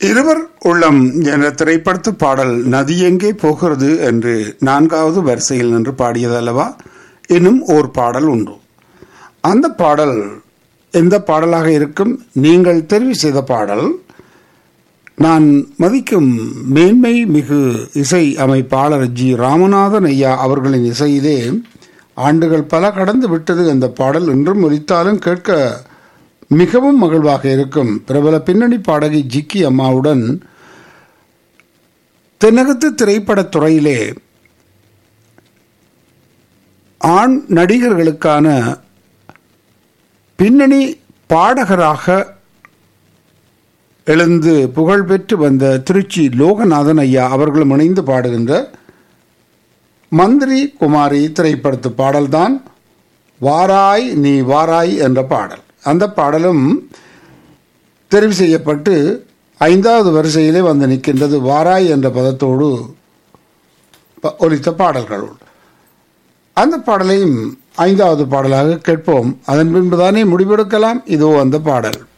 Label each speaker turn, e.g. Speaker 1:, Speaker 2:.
Speaker 1: இருவர் உள்ளம் என்ற திரைப்படத்து பாடல் நதி எங்கே போகிறது என்று நான்காவது வரிசையில் நின்று பாடியதல்லவா இன்னும் ஓர் பாடல் உண்டு அந்த பாடல் எந்த பாடலாக இருக்கும் நீங்கள் தெரிவு செய்த பாடல் நான் மதிக்கும் மேன்மை மிகு இசை அமைப்பாளர் ஜி ராமநாதன் ஐயா அவர்களின் இசையிலே ஆண்டுகள் பல கடந்து விட்டது அந்த பாடல் இன்றும் ஒலித்தாலும் கேட்க மிகவும் மகிழ்வாக இருக்கும் பிரபல பின்னணி பாடகி ஜிக்கி அம்மாவுடன் தென்னகத்து திரைப்படத் துறையிலே ஆண் நடிகர்களுக்கான பின்னணி பாடகராக எழுந்து புகழ்பெற்று வந்த திருச்சி லோகநாதன் ஐயா அவர்களும் இணைந்து பாடுகின்ற மந்திரி குமாரி திரைப்படத்து பாடல்தான் வாராய் நீ வாராய் என்ற பாடல் அந்த பாடலும் தெரிவு செய்யப்பட்டு ஐந்தாவது வரிசையிலே வந்து நிற்கின்றது வாராய் என்ற பதத்தோடு ப- ஒலித்த பாடல்கள் அந்த பாடலையும் ஐந்தாவது பாடலாக கேட்போம் அதன் பின்புதானே முடிவெடுக்கலாம் இதோ அந்த பாடல்